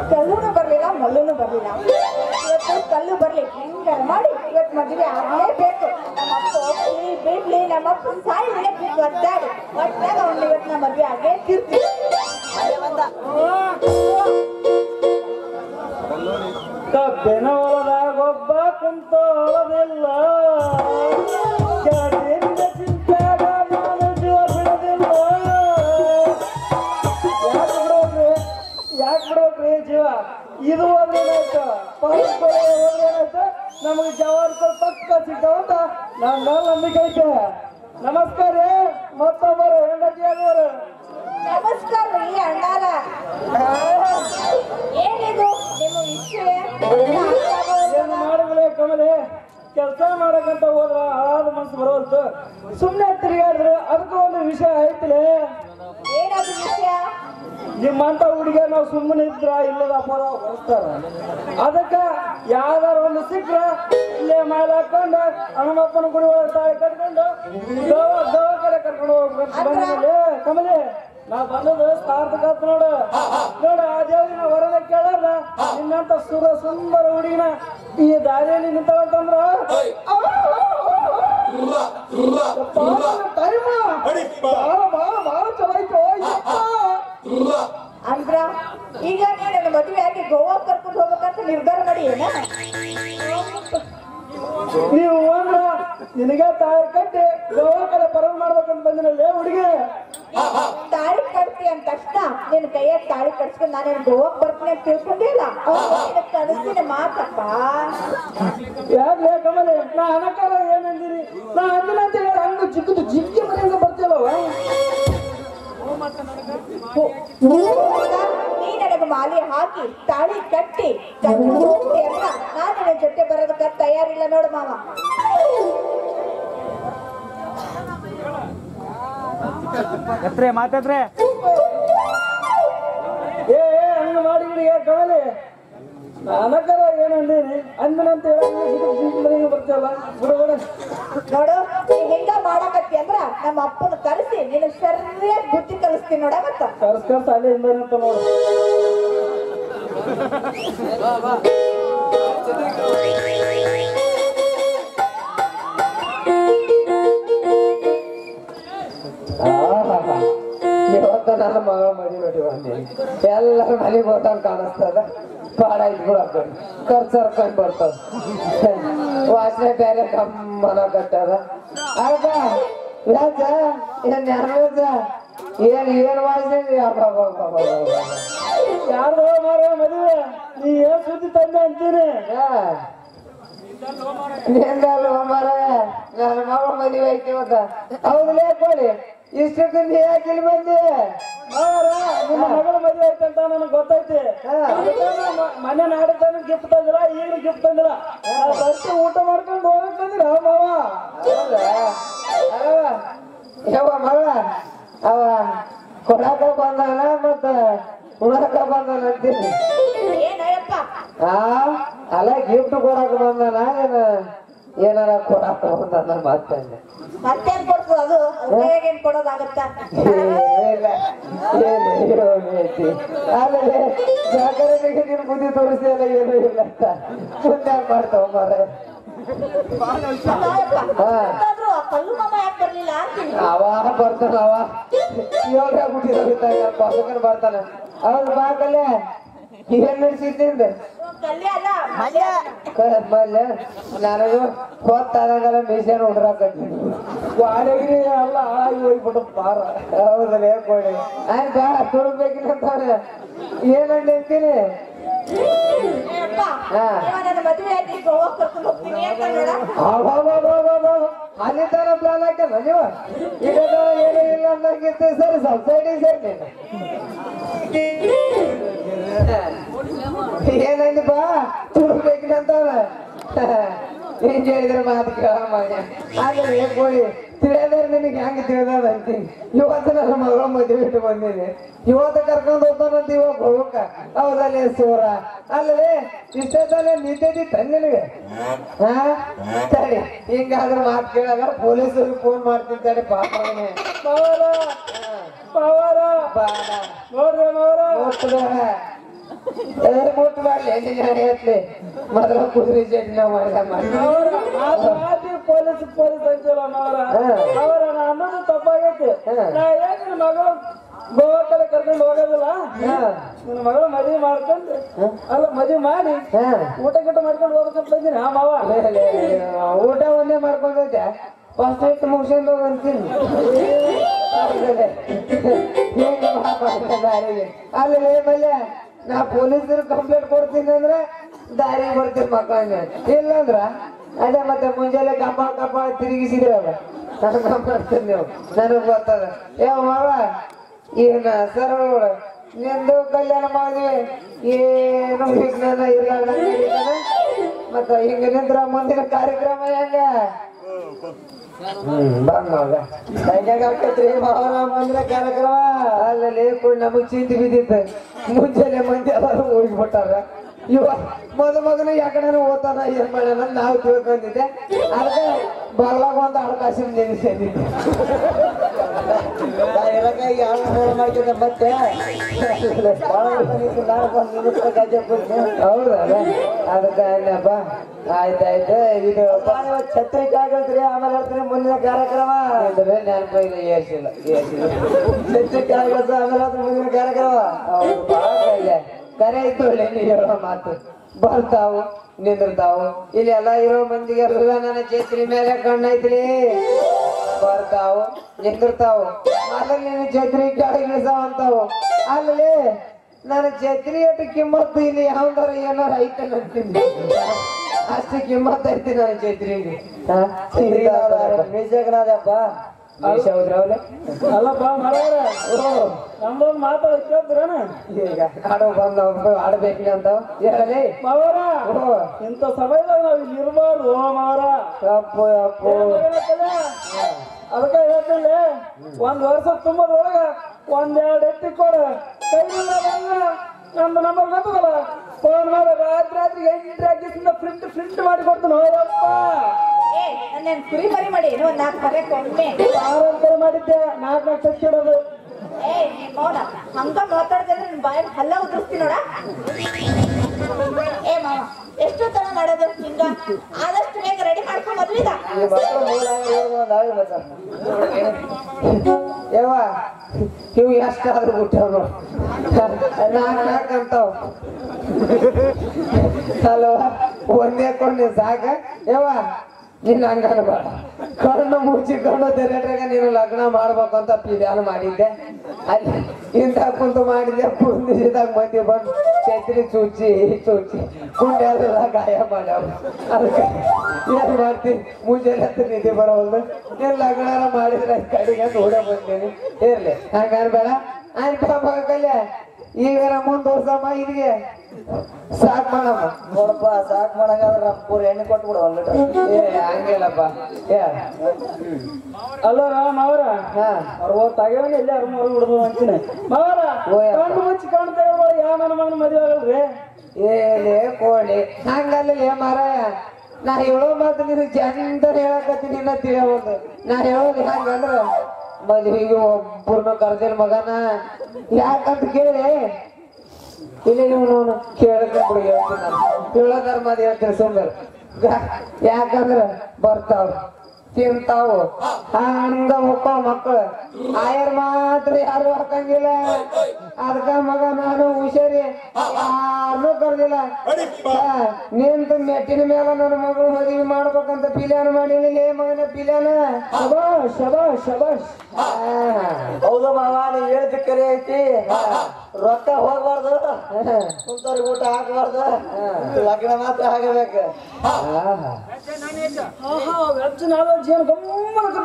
ಕಲ್ಲುನು ಬರ್ಲಿಲ್ಲ ಮಲ್ಲುನು ಬರ್ಲಿಲ್ಲ ಇವತ್ತು ಕಲ್ಲು ಬರ್ಲಿ ಹೆಂಗಾರ ಮಾಡಿ ಇವತ್ತು ಮದುವೆ ಆಗ್ಲೇಬೇಕು ನಮ್ಮಪ್ಪ ಒಪ್ಲಿ ಬಿಡ್ಲಿ ನಮ್ಮಪ್ಪ ಸಾಯಿ ಬಿಡಕ್ಕೆ ಒದ್ದಾಡಿ ಒಟ್ಟಾಗ ಅವ್ನು ಇವತ್ತು ನಾ ಮದುವೆ ಆಗೇ ತೀರ್ತಿ ಕಬ್ಬಿನ ಹೊಲದಾಗ ಒಬ್ಬ ಕುಂತೋಳದಿಲ್ಲ ಜಾತಿಯಿಂದ ಚಿಂತಾಗ ನಾನು ಜೀವ ಬಿಡೋದಿಲ್ಲ ಯಾಕೆ ಬಿಡೋಕ್ರಿ ಯಾಕೆ ಬಿಡ್ಬೇಕ್ರಿ ಜೀವ ಇದು ಒಂದೇನಾಯ್ತು ಪರಸ್ಪರ ಒಂದೇನಾಯ್ತು ನಮಗೆ ಜವಾಬ್ದಾರಿ ಪಕ್ಕ ಸಿಗ್ತಾವಂತ ನನ್ನ ನಂಬಿಕೆ ಐತೆ ನಮಸ್ಕಾರ ರೀ ಮತ್ತೊಬ್ಬರು ಹೆಂಡತಿ ಆಗೋರು ನಮಸ್ಕಾರ ರೀ ಅಣ್ಣಾರ ಏನಿದು ನಿಮ್ಮ ವಿಷಯ ಏನು ಮಾಡಿದ್ರೆ ಕಮಲೆ ಕೆಲಸ ಮಾಡಕಂತ ಹೋದ್ರ ಹಾಳಾದ ಮನ್ಸು ಬರೋಲ್ತು ಸುಮ್ಮನೆ ತಿರುಗಾಡಿದ್ರೆ ಅದಕ್ಕೂ ಒಂದು ವಿಷಯ ಐತಿಲೆ ಏನದು ವಿಷಯ ನಿಮ್ಮಂತ ಹುಡುಗ ನಾವು ಸುಮ್ಮನೆ ಇದ್ರ ಇಲ್ಲದ ಅಪರಾಧ ಹೊರಸ್ತಾರ ಅದಕ್ಕ ಯಾವ್ದಾರ ಒಂದು ಸಿಕ್ಕ್ರ ಇಲ್ಲೇ ಮೇಲೆ ಹಾಕೊಂಡು ಹನುಮಪ್ಪನ ಗುಡಿ ಒಳಗೆ ತಾಯಿ ಕಟ್ಕೊಂಡು ದವ ದವ ಕಡೆ ಕರ್ಕೊಂಡು ಹೋಗ್ಬೇಕಂತ ಬಂದಿಲ್ಲ ಕಮಲೆ ನಾ ಬಂದದ್ದು ಸಾರ್ಥಕ ಆತ್ ನೋಡು ನೋಡು ಆ ದೇವ್ರಿನ ವರದ ಕೇಳಾರ ನಿನ್ನಂತ ಸುರ ಸುಂದರ ಹುಡುಗಿನ ಈ ದಾರಿಯಲ್ಲಿ ನಿಂತವಂತಂದ್ರ ಟೈಮ್ ಬಾಳ ಬಾಳ ಬಾಳ ಚಲೋ ಐತೋ ಯಪ್ಪ. ಅಂದ್ರ ಈಗ ನೀನು ನನ್ನ ಮದುವೆ ಆಗಿ ಗೋವಾ ಕರ್ಕೊಂಡು ಹೋಗ್ಬೇಕಂತ ನಿರ್ಧಾರ ಮಾಡಿ ಏನ ನೀವು ಅಂದ್ರ ನಿನಗ ತಾಯಿ ಕಟ್ಟಿ ಗೋವಾ ಕಡೆ ಪರವ್ ಮಾಡ್ಬೇಕಂತ ಬಂದಿನಲ್ಲೇ ಹುಡುಗಿ ತಾಳಿ ಕಟ್ತಿ ಅಂದ ತಕ್ಷಣ ನಿನ್ನ ಕೈಯಾಗ ತಾಳಿ ಕಟ್ಸ್ಕೊಂಡು ನಾನು ಗೋವಾಕ್ ಬರ್ತೀನಿ ಅಂತ ತಿಳ್ಕೊಂಡಿಲ್ಲ ಅವ್ನು ಕಳಿಸ್ತೀನಿ ಮಾತಪ್ಪ ಯಾಕೆ ಕಮಲೆ ನಾ ಅನಕಾರ ಏನಂದಿರಿ ನಾ ಅಂದಿನ ಅಂತ ಹೇಳಿ ಹಂಗ ಚಿಕ್ಕದು ಜಿಕ್ಕಿ ಮನೆಯಿಂದ ಬರ್ತಿಲ್ಲವ ಹೌದಾ? ನೀ ನನಗೆ ಮಾಲೆ ಹಾಕಿ ತಾಳಿ ಕಟ್ಟಿ ಕರ್ಕೊಂಡು ಹೋಗ್ತಿ ಅಂತ ನಾನು ನಿನ್ನ ಜೊತೆ ಬರೋದಕ್ಕೆ ತಯಾರಿಲ್ಲ ನೋಡು ಮಾವ ಎತ್ರೆ ಮಾತಾಡ್ರೆ ಏ ಏ, ಹಂಗ ಮಾಡಿದ್ರಿ ಕಮಲೆ ನಾ ಅನಕಾರ ಏನಂದಿರಿ ಅಂದಿನ ಅಂತ ಹೇಳಿ ಹಂಗ ಚಿಕ್ಕದು ಜಿಕ್ಕಿ ಮನೆಗೆ ಬರ್ತಿಲ್ಲ ಬಿಡು ಬಿಡು ನೋಡು ನೀ ಹೆಂಗ ಮಾಡಕತ್ತಿ ಅಂದ್ರ ನಮ್ಮ ಅಪ್ಪನ ಕರೆಸಿ ನಿನ್ನ ಸರಿಯಾಗಿ ಬುದ್ಧಿ ಕಲಿಸ್ತೀನಿ ನೋಡ ಮತ್ತ ಕರ್ಸ್ಕೊಂತ ಅಲ್ಲೇ ಹಿಂದೆ ನೋಡು ಇವತ್ತು ನನ್ನ ಮಗಳ ಮದುವೆ ನೋಡಿ ಬಂದೆ ಎಲ್ಲರ ಮನೆಗೆ ಹೋದಂಗೆ ಕಾಣಿಸ್ತದ ಪಾಡ ಇಟ್ಬಿಡಕ್ಕ ಖರ್ಚು ಹರ್ಕೊಂಡ್ ಬರ್ತದ ವಾಸನೆ ಬೇರೆ ಕಮ್ಮನ ಕಟ್ಟದ ಅರ್ಧ ಯಾಕ ಏನ್ ಯಾರ್ದ ಏನ್ ಏನ್ ವಾಸನೆ ಯಾರ್ದೋ ಮಾರ ಮದುವೆ ನೀ ಏನ್ ಸುದ್ದಿ ತಂದೆ ಅಂತೀನಿ ನಿಂದಲ್ಲ ಮರ ನನ್ನ ಮಗಳ ಮದುವೆ ಐತಿ ಇವತ್ತ ಹೌದಲೇ ಕೊಡಿ ಇಷ್ಟಕ್ಕೆ ನೀ ಯಾಕೆ ಇಲ್ಲಿ ಬಂದಿ ಮಾವರ ನಿಮ್ಮ ಮಗಳ ಮದುವೆ ಐತಂತ ನನಗೆ ಗೊತ್ತೈತಿ ಅದಕ್ಕೆ ನಾ ಮ- ಮನೆ ನಾಡಿದ್ದಾನ ಗಿಫ್ಟ್ ತಂದಿಲ್ಲ ಈಗ ಗಿಫ್ಟ್ ತಂದಿಲ್ಲ ನಾವು ಬರ್ತಿ ಊಟ ಮಾಡ್ಕೊಂಡು ಹೋಗಕ್ ಬಂದಿರ ಮಾವ ಹೌದಾ? ಅವ ಯವ್ವ ಮಗಳ ಅವ ಕೊಡಾಕ ಬಂದಾನ ಮತ್ತ ಉಳಾಕ ಬಂದಾನ ಅಂತೀನಿ ಏನಯ್ಯಪ್ಪ ಆ ಅಲ್ಲ ಗಿಫ್ಟ್ ಕೊಡಾಕ ಬಂದಾನ ಏನ ಏನಾರ ಕೊಡಾಕ ಬಂದಾನ ಮತ್ತೆ ಮತ್ತೇನ್ ಕೊಡ್ತು ಅದು ಕೈಯಾಗ ಏನ್ ಕೊಡೋದಾಗತ್ತ ಏನೂ ಇಲ್ಲ ಏನು ಏನು ಐತಿ ಆಮೇಲೆ ಸಹಕಾರನಿಗೆ ನೀನು ಬುದ್ಧಿ ತೋರಿಸಿಲ್ಲ ಏನೂ ಇಲ್ಲ ಅಂತ ಮುಂದೆ ಮಾಡ್ತಾವ ಮರ ಹಾ ಆದ್ರೂ ಆ ಕಲ್ಲು ಮಾಮ ಯಾಕೆ ಬರ್ಲಿಲ್ಲ ಅಂತೀನಿ ಅವ ಬರ್ತಾನ ಅವ ಯೋಗ ಬಿಟ್ಟಿದ್ದಾಗ ಪಸಕನ್ ಬರ್ತಾನ ಅವನ್ ಬಾಕಲ್ಲೇ ಏನ್ ನಡೆಸಿದ್ದಿಂದ ಕಲ್ಯ ಅಲ್ಲ ಮಲ್ಯ ನನಗೂ ಹೊತ್ತಾದಂಗೆಲ್ಲ ಮೀಸೆನ ಉಡ್ರಾಕತ್ತೀನಿ ವಾಡಗಿರಿ ಎಲ್ಲ ಹಾಳಾಗಿ ಹೋಗ್ಬಿಟ್ಟು ಪಾರ ಹೌದಲ್ಲ ಕೊಡಿ ಆಯ್ತು ಬೇಡ ತುಡುಕ್ಬೇಕಿಲ್ಲ ಏನಂತ ಹೇಳ್ತೀನಿ ಅಪ್ಪ ಹಾ. ಇವ ನನ್ನ ಮದುವೆ ಆಗಿ ಗೋವಾ ಕರ್ಕೊಂಡು ಹೋಗ್ತೀನಿ ಅಂತ ನೋಡ ಅಲ್ಲಿ ತರ ಪ್ಲಾನ್ ಹಾಕಲ್ಲ ನೀವು ಈಗ ಏನೂ ಇಲ್ಲ ಅನ್ನಂಗಿತ್ತು ಸರಿ ಸಬ್ಸಿಡಿ ಸರ್ ನೀನು ಏನಂದಿ ಬಾ ತುಡುಕ್ಬೇಕಿಲ್ಲ ಹಿಂಗ್ ಹೇಳಿದ್ರೆ ಮಾತು ಕೇಳೋಣ ಮಗ ಆದ್ರೆ ಏನ್ ಕೊಡಿ ತಿಳಿಯೋದ್ರೆ ನಿನಗೆ ಹೆಂಗೆ ತಿಳಿದದ ಅಂತೀನಿ ಇವತ್ತು ನನ್ನ ಮಗಳ ಮದುವೆ ಇಟ್ಟು ಬಂದೀನಿ ಇವತ್ತು ಕರ್ಕೊಂಡು ಹೋಗ್ತಾನಂತ ಇವಾಗ ಹೋಗಕ್ಕ ಹೌದಲ್ಲೇ ಸೂರ ಅಲ್ಲೇ ಇಷ್ಟೊತ್ತಲ್ಲೇ ನಿಂತಿದ್ದಿತ್ತ ನಿನಗೆ ಹಾ ಸರಿ ಹಿಂಗಾದ್ರೆ ಮಾತು ಕೇಳಲ್ಲ ಪೊಲೀಸರಿಗೆ ಫೋನ್ ಮಾಡ್ತೀನಿ ತಡಿ ಪಾಪ ಅವನೇ. ಮಾವರ ಮಾವರ ಬಾಡ ನೋಡ್ರಿ ಮಾವರ ನೋಡ್ತದೆ ಏನ್ ಮುಟ್ಟು ಮಾಡ್ಲಿ ಎಂಟು ಜನ ಹೇಳ್ತಿ ಮೊದಲ ಕುದುರೆ ಚಟ್ನಿ ನಾವು ಮಾಡಿದ ಮಾಡಿ ಅವರ ಮಾತು ಮಾತಿ ಪೊಲೀಸ್ ಪೊಲೀಸ್ ಅಂತಿಲ್ಲ ಮಾವರ ಹಾ. ಅವರ ನಾ ಅನ್ನೋದು ತಪ್ಪಾಗೈತಿ ಹಾ. ನಾ ಏನ್ ನಿನ್ನ ಮಗಳು ಗೋವಾ ಕಡೆ ಕರ್ಕೊಂಡು ಹೋಗೋದಿಲ್ಲ ನಿನ್ನ ಮಗಳು ಮದುವೆ ಮಾಡ್ಕೊಂಡು ಅಲ್ಲ ಮದುವೆ ಮಾಡಿ ಹಾ. ಊಟ ಗಿಟ ಮಾಡ್ಕೊಂಡು ಹೋಗ್ಬೇಕಂತ ಬಂದಿನಿ ಆ ಮಾವ ಲೇ, ಲೇ, ಲೇ, ಊಟ ಒಂದೇ ಮಾಡ್ಕೊಂಡು ಹೋಯ್ತೆ ಫಸ್ಟ್ ಐಟ್ ಮುಗಿಸ್ಕೊಂಡು ಹೋಗಂತೀನಿ ಅಲ್ಲಿ ಮಲ್ಯ ನಾ ಪೊಲೀಸರು ಕಂಪ್ಲೇಂಟ್ ಕೊಡ್ತೀನಿ ಅಂದ್ರೆ ದಾರಿ ಬರ್ತೀನಿ ಮಕ್ಕಳನ್ನ ಇಲ್ಲಂದ್ರ ಅದೇ ಮತ್ತೆ ಮುಂಜಾನೆ ಕಪ್ಪ ಕಪ್ಪ ತಿರುಗಿಸಿದ್ರಲ್ಲ ನನಗೆ ಮಾಡ್ತೀನಿ ನೀವು ನನಗೆ ಗೊತ್ತದ ಏ ಮಾವ ಏನ ಸರಳ ನಿಂದು ಕಲ್ಯಾಣ ಮಾಡಿದ್ವಿ ಏನು ವಿಜ್ಞಾನ ಇರ್ಲಾರ್ದಂಗೆ ಇದ್ದಾನೆ. ಮತ್ತ ಹಿಂಗ ನಿಂತ್ರ ಮುಂದಿನ ಕಾರ್ಯಕ್ರಮ ಹೆಂಗ ಹ್ಮ್ ಬಂದಾಗ ಹೆಂಗಾಗ್ತೈತ್ರಿ ಮಾವನ ಮುಂದಿನ ಕಾರ್ಯಕ್ರಮ ಅಲ್ಲಲ್ಲಿ ಕೂಡ ನಮಗ್ ಚಿಂತೆ ಬಿದ್ದಿತ್ತು ಮುಂಜಾನೆ ಮಂದಿ ಎಲ್ಲರೂ ಹೋಗ್ಬಿಟ್ಟಾರ ಇವ ಮೊದ ಮಗನ ಯಾಕಡೆ ಓದ್ತಾನ ಏನ್ ಮಾಡ್ಯಾನ ನಾವು ತಿಳ್ಕೊಂಡಿದ್ದೆ ಅದಕ್ಕೆ ಬಾಗ್ಲಾಗ ಒಂದು ಅವಕಾಶ ನಿಲ್ಲಿಸಿದ್ದೆ ಮಾಡ್ತಿದ್ದೆ ಮತ್ತೆ ಹೌದಲ್ಲ ಅದಕ್ಕೆ ಅನ್ನಪ್ಪ ಆಯ್ತಾಯ್ತು ಇದು ಛತ್ರಿ ಕಾಗಲ್ರಿ ಆಮೇಲೆ ಹೇಳ್ತೀನಿ ಮುಂದಿನ ಕಾರ್ಯಕ್ರಮ ಅಂದ್ರೆ ನೆನಪ ಇಲ್ಲ ಏರ್ಸಿಲ್ಲ ಏರ್ಸಿಲ್ಲ ಛತ್ರಿ ಕಾಗಲ್ಸ ಆಮೇಲೆ ಹೇಳ್ತೀನಿ ಮುಂದಿನ ಕಾರ್ಯಕ್ರಮ ಹೌದು ಭಾಳ ಕೈಲೆ ಕರೆ ಇತ್ತು ಒಳ್ಳೆ ನೀ ಹೇಳೋ ಮಾತು ಬರ್ತಾವು ನಿಂದಿರ್ತಾವು ಇಲ್ಲಿ ಎಲ್ಲ ಇರೋ ಮಂದಿಗೆಲ್ಲ ನನ್ನ ಛತ್ರಿ ಮೇಲೆ ಕಣ್ಣೈತ್ರಿ ಬರ್ತಾವು ನಿಂದಿರ್ತಾವು ಆಮೇಲೆ ನಿನ್ನ ಛತ್ರಿ ಕೆಳಗಿಳಿಸಾವ ಅಂತಾವು ಅಲ್ಲಿ ನನ್ನ ಛತ್ರಿ ಅಟ್ಟು ಕಿಮ್ಮತ್ತು ಇಲ್ಲಿ ಯಾವ್ದಾರ ಏನಾರ ಐತೆ ಅಂತೀನಿ ಅಷ್ಟು ಕಿಮ್ಮತ್ ಐತಿ ನನ್ನ ಛತ್ರಿಗೆ ನಿಜಗನದಪ್ಪ ಹೌದ್ರವಲೆ ಅಲ್ಲಪ್ಪ ಮರವ್ರ ನಮ್ದೊಂದು ಮಾತಾಡ ಕೇಳ್ತೀರೇನ ಈಗ ಆಡೋ ಬಂದ ಆಡ್ಬೇಕು ಅಂತ ಹೇಳಲಿ ಮಾವರ ಓ ಇಂಥ ಸಮಯದಾಗ ನಾವ್ ಇಲ್ಲಿ ಇರಬಾರ್ದು ಮಾವರ ಅಪ್ಪು ಅಪ್ಪು ಅದಕ್ಕೆ ಹೇಳ್ತಿಲ್ಲ ಒಂದ್ ವರ್ಷ ತುಂಬದ್ರೊಳಗ ಒಂದೆರಡು ಎತ್ತಿ ಕೊಡು ಕೈ ನಮ್ದು ನಂಬರ್ ಗೊತ್ತದಲ್ಲ ಫೋನ್ ಮಾಡಿ ರಾತ್ರಿ ರಾತ್ರಿ ಎಂಟು ಹಾಕಿಸಿಂದ ಪ್ರಿಂಟ್ ಪ್ರಿಂಟ್ ಮಾಡಿ ಕೊಡ್ತೀನಿ ಹೋಯಪ್ಪ ಏ ನನ್ನೇನ್ ಕುರಿ ಮರಿ ಮಾಡಿ ಏನೋ ಒಂದ್ ನಾಲ್ಕು ಕರೆ ಕೊಮ್ಮೆ ಆರಂತರ ಮಾಡಿದ್ದೆ ನಾಲ್ಕು ನಾಲ್ಕು ಚೆಕ್ ಇಡೋದು ಏ ನಿನ್ ಮೌನ ಹಂಗ ಮಾತಾಡ್ತಿದ್ರೆ ನಿನ್ ಬಾಯಲ್ಲಿ ಹಲ್ಲ ಉದುರಿಸ್ತೀನಿ ನೋಡ ಏ ಮಾವ ಎಷ್ಟು ತರ ಮಾಡೋದು ಹಿಂಗ ಆದಷ್ಟು ಬೇಗ ರೆಡಿ ಮಾಡ್ಕೊಂಡ್ ಮದ್ವಿದ ಯವ್ವ ಇವು ಎಷ್ಟಾದ್ರೂ ಬಿಟ್ಟವ್ರು ನಾಲ್ಕು ನಾಲ್ಕು ಅಂತಾವ್ ಹಲೋ ಒಂದೇ ಕೊಂಡು ಸಾಕ ಯವ್ವ ನೀನ್ ಹಂಗ ಅನ್ಬೇಡ ಕಣ್ಣು ಮುಚ್ಚಿಕೊಂಡು ತೆರೆಟ್ರಾಗ ನೀನು ಲಗ್ನ ಮಾಡ್ಬೇಕು ಅಂತ ಪ್ಲಾನ್ ಮಾಡಿದ್ದೆ ಅಲ್ಲಿ ಇಂಥ ಕುಂತು ಮಾಡಿದ್ದೆ ಕುಂದಿಸಿದಾಗ ಮಂದಿ ಬಂದು ಛತ್ರಿ ಚುಚ್ಚಿ ಚುಚ್ಚಿ ಕುಂಡೆಲ್ಲ ಗಾಯ ಮಾಡ್ಯಾವ ಅದಕ್ಕೆ ಏನ್ ಮಾಡ್ತೀನಿ ಮುಂಜಾನೆ ಹತ್ತು ನಿದ್ದೆ ಬರೋಲ್ದು ನೀನ್ ಲಗ್ನ ಮಾಡಿದ್ರೆ ಕಡೆಗೆ ನೋಡ ಬಂದೇನಿ ಇರ್ಲಿ ಹಂಗ ಅನ್ಬೇಡ ಆಯ್ತು ಕಲ್ಯ ಈಗ ಮುಂದುವರ್ಸಮ್ಮ ಇಲ್ಲಿಗೆ ಸಾಕ್ ಮಾಡಮ್ಮ ನೋಡಪ್ಪ ಸಾಕ್ ಮಾಡಂಗಾದ್ರೆ ನಮ್ಮ ಪೂರ ಎಣ್ಣೆ ಕೊಟ್ಬಿಡು ಒಂದ್ ಲೀಟರ್ ಏ ಹಂಗಿಲ್ಲಪ್ಪ ಏ ಅಲ್ಲ ರಾಮ್ ಅವರ ಹಾ ಅರವತ್ತು ಆಗ್ಯಾವನ ಎಲ್ಲಿ ಅರ ಮೂರು ಬಿಡೋದು ಅಂತೀನಿ ಮಾವರ ಓಯಪ್ಪ. ಕಣ್ಣು ಮುಚ್ಚಿ ಕಾಣ್ತಾ ಇರೋ ಯಾವ ನನ್ನ ಮಗನ ಮದುವೆ ಆಗಲ್ರಿ ಏಲೇ ಕೋಳಿ ಹಂಗಲ್ಲೇ ಮಾರಾಯ ನಾ ಹೇಳೋ ಮಾತು ನಿನಗೆ ಚಂದ ಹೇಳಕತ್ತೀನಿ ನಿನ್ನ ತಿಳಿಯೋದು ನಾ ಹೇಳೋದು ಹೆಂಗಂದ್ರ ಮದ್ವಿಗೆ ಒಬ್ಬರನ್ನ ಕರ್ದಿಲ್ ಮಗನ ಯಾಕಂತ ಕೇಳಿ ಇಲ್ಲ ಇವನು ಕೇಳಕ್ಕೆ ಬಿಡಿ ಹೇಳ್ತೀನಿ ನಾನು ಹೇಳೋದಾರ ಮದ್ ಹೇಳ್ತೀನಿ ಸುಮ್ಮನೆ ಯಾಕಂದ್ರ ಬರ್ತಾವ ತಿಂತಾವು ಹಂಗ ಹೋಗ್ತಾವ ಮಕ್ಕಳು ಆಯರ್ ಮಾತ್ರ ಯಾರು ಹಾಕಂಗಿಲ್ಲ ಅದಕ್ಕ ಮಗ ನಾನು ಹುಷಾರಿ ಯಾರನ್ನೂ ಕರ್ದಿಲ್ಲ ಹಾ, ನಿಂತು ಮೆಟ್ಟಿನ ಮೇಲೆ ನನ್ನ ಮಗಳು ಮದುವೆ ಮಾಡ್ಬೇಕಂತ ಪಿಲ್ಯಾನ ಮಾಡೀನಿ ಲೇ ಮಗನ ಪಿಲ್ಯಾನ ಶಬಾಷ್ ಶಬಾಷ್ ಶಬಾಷ್ ಹೌದು ಮಾವ ನೀ ಹೇಳಿದ ಕರೆ ಐತಿ ರೊಕ್ಕ ಹೋಗ್ಬಾರ್ದು ಕುಂತವ್ರಿಗೆ ಊಟ ಹಾಕ್ಬಾರ್ದು ಲಗ್ನ ಮಾತ್ರ ಆಗಬೇಕು ಆಹಾ ವೆಜ್ ನಾನ್ ವೆಜ್ ಏನು ಗಮ್ಮನ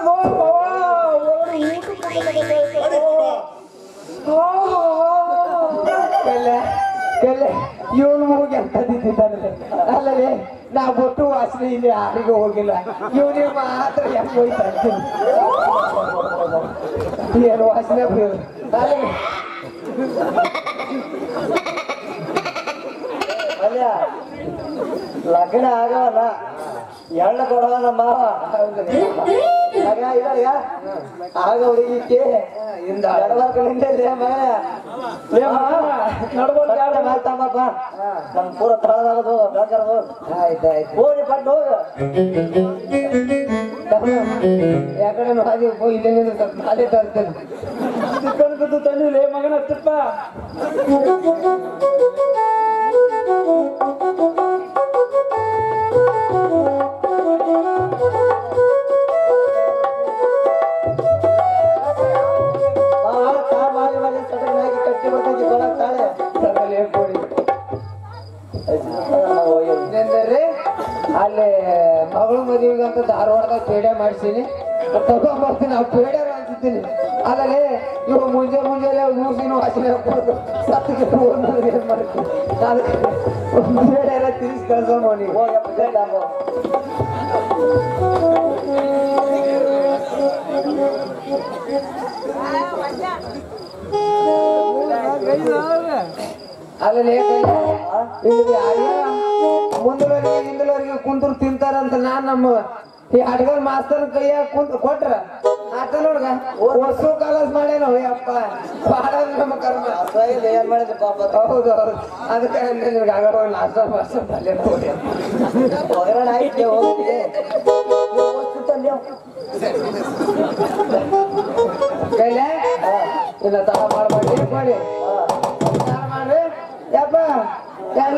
ಕೆಲ್ಲೆ ಕೆಲ್ಲೆ ಇವನು ಹೋಗಿ ಅಂತ ದಿದ್ದಾನೆ ಅಲ್ಲದೆ ನಾ ಬೊಟ್ಟು ವಾಸನೆ ಇಲ್ಲಿ ಯಾರಿಗೂ ಹೋಗಿಲ್ಲ ಇವನಿಗೆ ಮಾತ್ರ ಹೆಂಗ್ ಹೋಯ್ತಾ ಇರ್ತೀನಿ ಏನು ವಾಸನೆ ಬೀಳು ಅಲ್ಲೇ ಅಲ್ಯ ಲಗ್ನ ಆಗವಲ್ಲ ಎಳ್ಳ ಕೊಡವ ನಮ್ಮ ಮಾವ ಮಗ ಇವಾಗ ಆಗ ಹುಡುಗಿಕ್ಕೆ ಹಿಂದ ನಡಬರ್ಕಲಿಂದ ಮಗ ಲೇ ಮಗ ನಡ್ಬರ್ಕ ಯಾರು ಮಾತಮ್ಮಪ್ಪ ನಮ್ ಪೂರ ತಳದಾಗದು ಬೆಳಕರದು ಆಯ್ತಾಯ್ತು ಹೋಗಿ ಪಟ್ಟು ಹೋಗ ಯಾಕಡೆ ಹಾದಿ ಹೋಗಿ ಇಲ್ಲೇ ನಿಂತು ಸ್ವಲ್ಪ ನಾಳೆ ತರ್ತೇನೆ ಚಿಕ್ಕನ್ಕದ್ದು ತಂದಿ ಲೇ ಮಗನ ತಿಪ್ಪ ಮಾವ ತಾ ಮಾಡಿ ಮಾಡಿ ಸಡನ್ ಆಗಿ ಕಟ್ಟಿ ಬರ್ತೈತಿ ಕೊಡಕ್ ತಾಳೆ ಸಕಲೆ ಕೊಡಿ ಏನಂದ್ರೆ ಅಲ್ಲಿ ಮಗಳು ಮದುವೆಗೆ ಅಂತ ಧಾರವಾಡದಾಗ ಪೇಡೆ ಮಾಡಿಸೀನಿ ತಗೊಂಡ್ಬರ್ತೀನಿ ಆ ಪೇಡೆ ಅನ್ಸುತ್ತೀನಿ ಅಲ್ಲಲ್ಲಿ ಇವು ಮುಂಜೆ ಮುಂಜಾನೆ ಮೂಸಿನ ವಾಸನೆ ಹಾಕ್ಬಾರ್ದು ಸತ್ತಿಗೆ ಏನ್ ಮಾಡ್ತೀನಿ ಅದಕ್ಕೆ ಒಂದು ಪೇಡೆ ಎಲ್ಲ ತಿನ್ಸಿ ಕಳ್ಸೋಣ ನೀವು ಹೋಗಪ್ಪ ಜಲ್ದಿ ಆಗು. ಅಲ್ಲಿ ಇಲ್ಲಿ ಯಾರ್ಯಾರ ಮುಂದಲವರಿಗೆ ಹಿಂದಲವರಿಗೆ ಕುಂತರು ತಿಂತಾರಂತ ನಾನ್ ನಮ್ಮ ಈ ಅಡ್ಗಲ್ ಮಾಸ್ತರ್ ಕೈಯಾಗ ಕುಂತ ಕೊಟ್ರ ಆತ ನೋಡ್ಗ ಹೊಸು ಕಾಲಸ್ ಮಾಡ್ಯಾನ ಅಪ್ಪ ಬಾಳ ನಮ್ಮ ಕರ್ಮ ಅಸಹ್ಯ ಏನ್ ಮಾಡಿದ್ರಿ ಪಾಪ ಅದು? ಹೌದು ಹೌದು ಅದಕ್ಕೆ ನಿನ್ಗೆ ಆಗ ನಾಷ್ಟ ಮಾಸ್ಟರ್ ಅಲ್ಲೇ ನೋಡಿ ಒಗ್ಗರಣೆ ಆಯ್ತು ಹೋಗ್ತಿ ಹೋಗ್ತಿತ್ತಲ್ಲಿ ಕೈಲೆ ಇಲ್ಲ ತರ ಮಾಡ್ಬೇಡಿ ಮಾಡಿ ತರ ಮಾಡ್ರಿ ಯಪ್ಪ ಎಲ್ಲ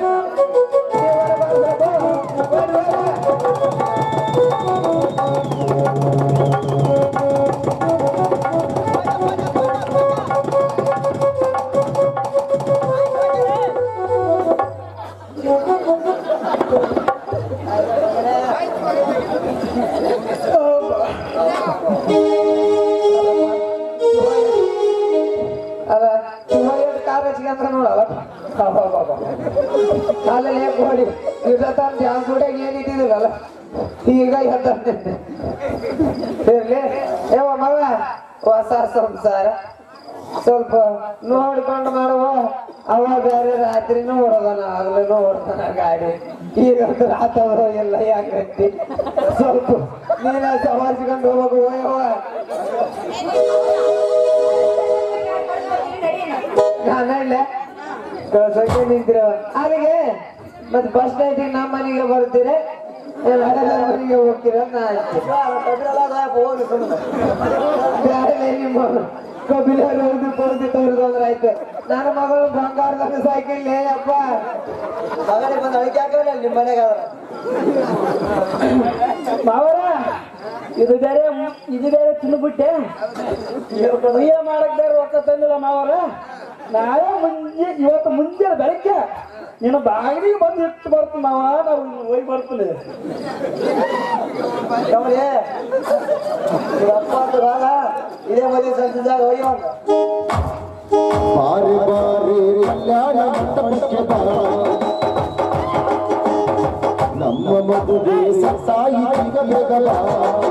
ಅಲ್ಲ ಶಿವಯ್ಯದ ಕಾರ್ ಹಚ್ಕೊಂಡ್ರ ನೋಡಲ್ಲ ಅಲ್ಲ ಕೊಡಿ ಇರ್ತ ಧ್ಯಾನ ಸುಡಿಯಾಗ ಏನ್ ಇದ್ದಿದ್ರಲ್ಲ ಈಗ ಎದ್ದ ಇರ್ಲಿ ಯಾವ ಮಗ ಹೊಸ ಸಂಸಾರ ಸ್ವಲ್ಪ ನೋಡ್ಕೊಂಡು ಮಾಡುವ ಅವ ಬೇರೆ ರಾತ್ರಿನೂ ಹೊಡೋದನ ಆಗ್ಲೂ ಹೊಡ್ತಾನ ಗಾಡಿ ಈಗ ರಾತವ್ರು ಎಲ್ಲ ಯಾಕಂತಿ ಸ್ವಲ್ಪ ನೀನ ಸವಾರಿಸ್ಕೊಂಡು ಹೋಗ್ಬೇಕು ಓಯವ್ವ ನಾನು ಹೇಳ ಕಳ್ಸಕ್ಕೆ ನಿಂತಿರ ಅಲ್ಲಿಗೆ ಮತ್ತೆ ಬಸ್ ಸ್ಟ್ಯಾಂಡಿಗೆ ನಮ್ಮ ಮನೆಗೆ ಬರ್ತೀರ ಏನ್ ಹಡಲ ಮನೆಗೆ ಹೋಗ್ತೀರ ಅಂತ ನಾ ಅಂತೀನಿ. ಹೋಗಿ ಸುಮ್ಮನೆ ಬ್ಯಾಡಲೇ ನಿಮ್ಮ ಕಪಿಲರು ಹೊಡೆದು ಕೊಡದಿ ತೋರಿದ್ರೆ ಆಯ್ತು ನನ್ನ ಮಗಳು ಬಂಗಾರದಾಗ ಸಾಕಿಲ್ಲ ಅಪ್ಪ ಮಗನಿಗೆ ಬಂದು ಅಳಿಕೆ ಹಾಕಲ್ಲ ನಿಮ್ಮ ಮನೆಗೆ ಆದ್ರೆ ಮಾವರ ಇದು ಬೇರೆ ಇದು ಬೇರೆ ತಿಂದ್ಬಿಟ್ಟೆ ಉಯ್ಯ ಮಾಡಕ್ ಬೇರೆ ರೊಕ್ಕ ತಂದಿಲ್ಲ ಮಾವರ ನಾಳೆ ಮುಂಜೆ ಇವತ್ತು ಮುಂಜಾನೆ ಬೆಳಗ್ಗೆ ನಿನ್ನ ಬಾಗಿಲಿಗೆ ಬಂದು ಇಟ್ಟು ಬರ್ತೀನಿ ಮಾವ ನಾವು ಹೋಗಿ ಬರ್ತೀನಿ ಕಮಲಿ ಅಪ್ಪ ಅಂತ ಭಾಗ ಇದೇ ಮದುವೆ ಸಂತಿದ್ದಾಗ ಹೋಗಿ ಒಂದು ಬಾರಿ ಬಾರಿ ಕಲ್ಯಾಣ ಮಂಟಪಕ್ಕೆ ಬರ ನಮ್ಮ ಮದುವೆ ಸಾಯಿ ಬೇಗಲ